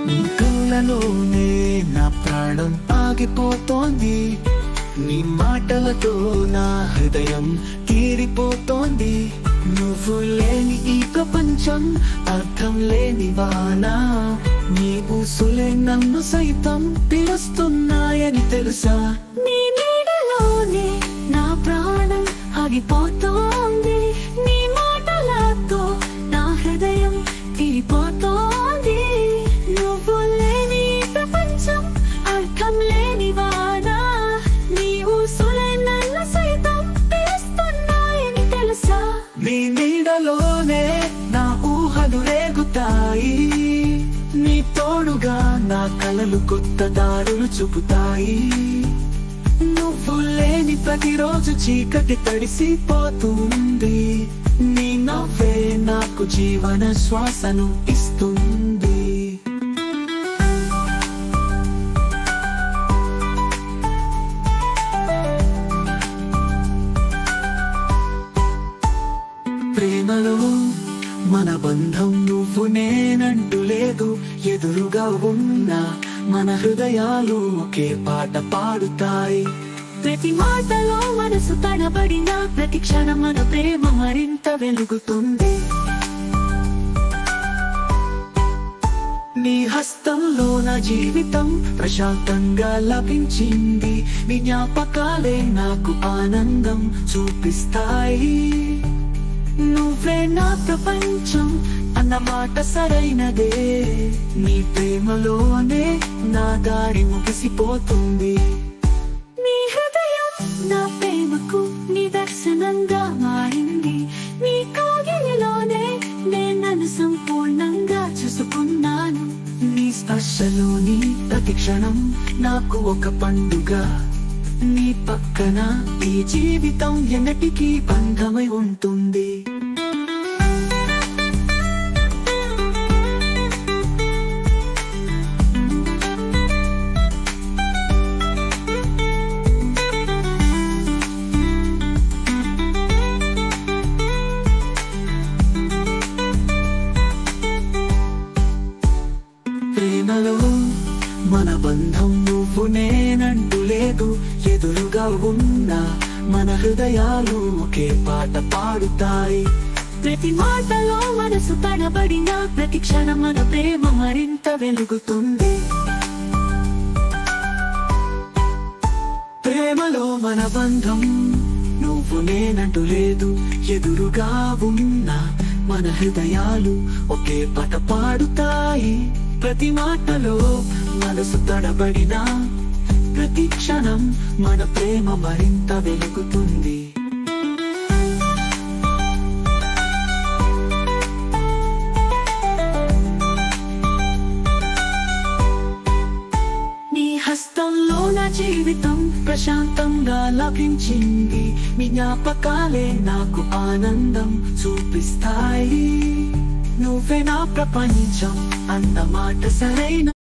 నీ కళ్ళలోనే నా ప్రాణం ఆగిపోతోంది నీ మాటలతో నా హృదయం తీరిపోతోంది నువ్వు లేని ఈ ప్రపంచం అర్థం లేని వానా నీ ఊసులే నన్ను సైతం పిలుస్తున్నాయని తెలుసా నీ నీడలోనే నా ప్రాణం ఆగిపోతోంది నీ మాటలతో నా హృదయం తీరిపోతోంది నువ్వు లేని ఈ ప్రపంచం అర్థం లేని వాడా నీ ఊసులే నన్ను సైతం పిలుస్తున్నాయని తెలుసా నీ నీడలోనే నా ఊహలు రేగుతాయి నీ తోడుగా నా కలలు కొత్త దారులు చూపుతాయి నువ్వు లేని ప్రతిరోజు చీకటి తడిసిపోతుంది నీ నవ్వే నాకు జీవన శ్వాసను ఇస్తుంది ప్రేమలో మన బంధం నువ్వు నేనంటూ లేదు ఎదురుగా ఉన్న మన హృదయాలు ఒకే పాట పాడుతాయి ప్రతి మాటలో మనసు తడబడిన ప్రతి క్షణం మన ప్రేమ మరింత వెలుగుతుంది నీ హస్తంలో నా జీవితం ప్రశాంతంగా లభించింది నీ జ్ఞాపకాలే నాకు ఆనందం చూపిస్తాయి నువ్వే నా ప్రపంచం అన్న మాట సరైనదే నీ ప్రేమలోనే నా దారి ముగిసిపోతుంది నీ హృదయం నా ప్రేమకు నిదర్శనంగా మారింది నీ కాగిలిలోనే నేను సంపూర్ణంగా చూసుకున్నాను నీ స్పర్శలోని ప్రతి క్షణం నాకు ఒక పండుగ నీ పక్కన ఈ జీవితం ఎన్నటికీ బంధమై ఉంటుంది ప్రేమలో మన బంధం నువ్వు నేనంటూ లేదు ఎదురుగా ఉన్న మన హృదయాలు ఒకే పాట పాడుతాయి ప్రతి మాటలో మనసు తడబడిన ప్రతి క్షణం మన ప్రేమ మరింత వెలుగుతుంది ప్రేమలో మన బంధం నువ్వు నేనంటూ లేదు ఎదురుగా ఉన్న మన హృదయాలు ఒకే పాట పాడుతాయి ప్రతి మాటలో మనసు తడబడిన ప్రతి క్షణం మన ప్రేమ మరింత వెలుగుతుంది నీ హస్తంలో నా జీవితం ప్రశాంతంగా లభించింది మీ జ్ఞాపకాలే నాకు ఆనందం చూపిస్తాయి నువ్వే నా ప్రపంచం అన్న మాట సరైన